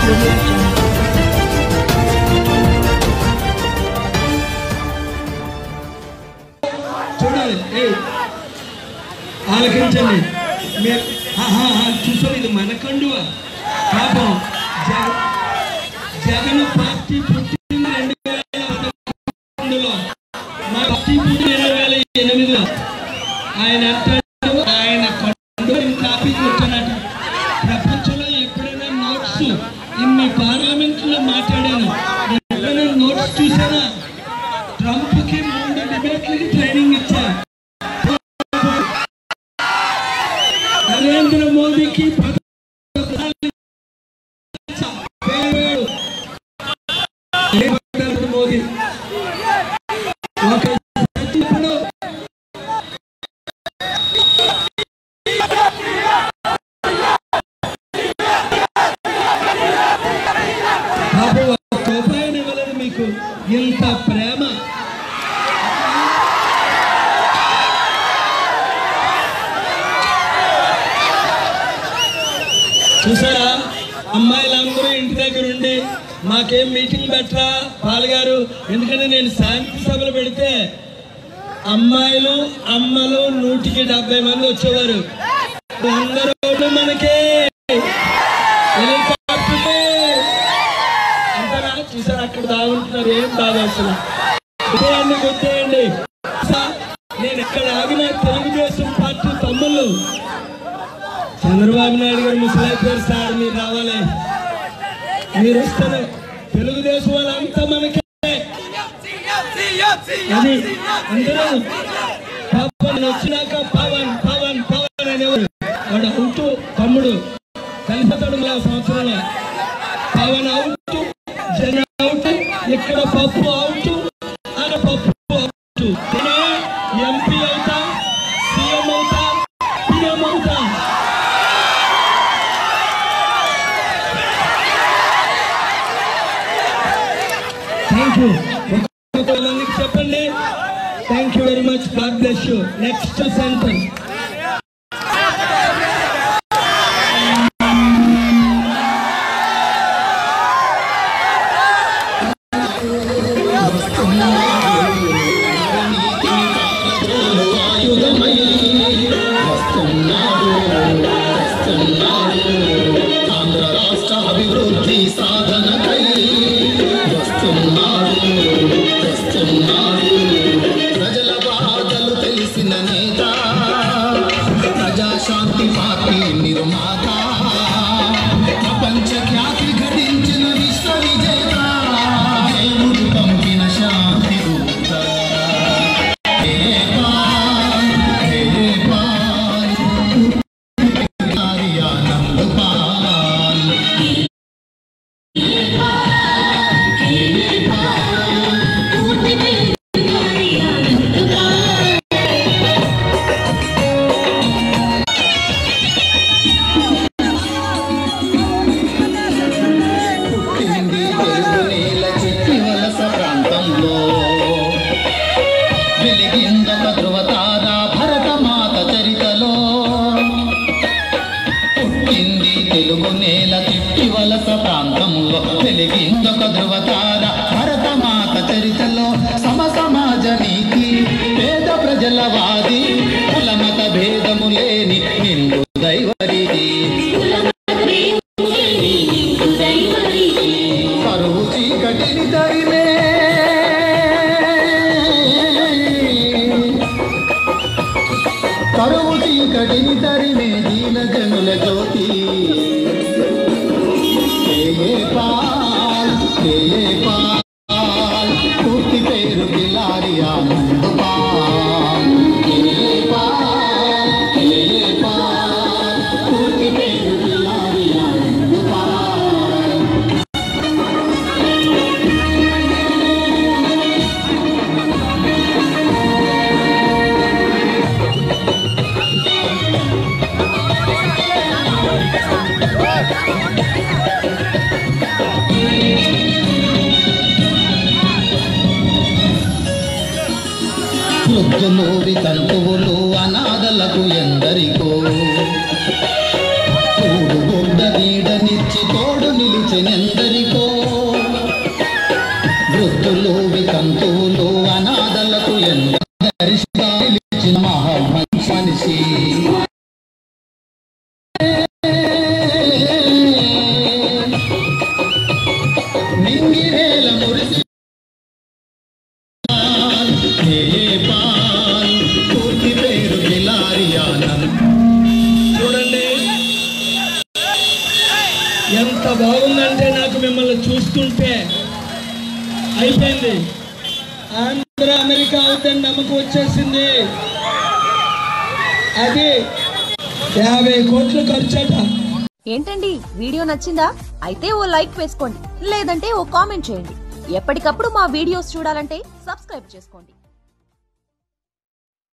audio jungle. చూడాలి ఏ ఆలకించండి మీరు ఆహా, ఆహా, చూసారు ఇది మన కండువ పాపం జగ జగన్ పార్టీ పుట్టింది రెండు వేల పదకొండులో మా పార్టీ పుట్టింది రెండు వేల ఎనిమిదిలో ఆయన అంటాడు ఆయన కండువ కాపీ కొట్టానట ప్రపంచంలో ఎప్పుడైనా నోట్స్ ఇన్ని పార్లమెంట్ లో మాట్లాడాను ఎప్పుడైనా నోట్స్ చూసారా ట్రంప్ కి మూడు డిబేట్లకి ట్రైనింగ్ ఇచ్చా నరేంద్ర మోదీకి పదహారు ఇచ్చా. పేరు. నరేంద్ర మోదీ ఒక ఇప్పుడు బాబు ఒక్క రూపాయలు ఇవ్వలేదు మీకు ఇంత ప్రేమ చూసారా అమ్మాయిలందరూ ఇంటి దగ్గర ఉండి మాకేం మీటింగ్ పెట్టరా పాల్గారు ఎందుకంటే నేను శాంతి సభలు పెడితే అమ్మాయిలు అమ్మలు నూటికి డెబ్బై మంది వచ్చేవారు అందరూ మనకే హెలికాప్టర్లే. అంతేనా చూసారా అక్కడ దాగుంటున్నారు ఏం బాగా అసలు గుర్తేయండి గుర్తేయండి సార్, నేను ఎక్కడ ఆగినా తెలుగుదేశం పార్టీ తమ్ముళ్ళు చంద్రబాబు నాయుడు గారు ముసలైపోయారు సార్ మీరు రావాలి మీరు వస్తారు తెలుగుదేశం వాళ్ళంతా మనకే అది అందరూ పవన్ వచ్చినాక పవన్ పవన్ పవన్ అనేవాడు వాడు అవుట్ తమ్ముడు కలిసిపోతాడు మళ్ళా సంవత్సరంలో పవన్ అవుట్ జన అవుట్ ఇక్కడ పప్పు అవుట్ ఆడ పప్పు అవుట్ నేనే ఎంపీ అవుతా సీఎం అవుతా పిఎం అవుతా థ్యాంక్ యూ ఒక్కొక్కరికి చెప్పండి thank you very much God bless you next sentence Andhra రాష్ట్ర అభివృద్ధి సాధనకై వస్తున్నాడు వస్తున్నాడు ప్రజల బాధలు తెలిసిన నేత ప్రజాశాంతి పార్టీ నిర్మాత ప్రపంచ ఖ్యాతి ఘటించిన విశ్వ విజేత దేవుడు పంపిన శాంతి దూత హే పాల్, హే పాల్, ఆనంద పాల్ పుట్టింది తెలుగు నేల చిట్టి వలస ప్రాంతంలో వెలిగిందొక ధృవతార భరతమాత చరితలో పుట్టింది తెలుగు నేల చిట్టి వలస ప్రాంతంలో వెలిగిందొక ధృవతార భరతమాత చరితలో సమ సమాజ నీతి పేద ప్రజల వాది కులమత భేదము లేని నిండు దైవరిది కరువు చీకటిని తరిమే కరువు చీకటిని తరిమే దీన జనుల జ్యోతి ఏ పాల్ ఏ పాల్ పూర్తి పేరు కిలారి ఆనంద పాల్ ఏ పాల్ ఏ పాల్ పూర్తి పేరు కిలారి ఆనంద పాల్ వృద్ధులూరి తంతువులు అనాథలకు ఎందరికో తోడు గొడ్డ నీడనిచ్చి తోడు నిలిచినెందరికో వృద్ధులు వితంతువులు అనాథలకు ఎందరిగా నిలిచిన మహామంచి మనిషి మింగిరేల మురిసి నేపాల్ పూర్తి పేరు గిలారియానంద్ చూడండి ఎంత బాగుందంటే నాకు మిమ్మల్ని చూస్తుంటే అయిపోయింది ఆంధ్ర అమెరికా అవుతుందని నమ్మకం వచ్చేసింది అది యాభై కోట్లు ఖర్చట ఏంటండి వీడియో నచ్చిందా అయితే ఓ లైక్ వేసుకోండి లేదంటే ఓ కామెంట్ చేయండి ఎప్పటికప్పుడు మా వీడియోస్ చూడాలంటే సబ్స్క్రైబ్ చేసుకోండి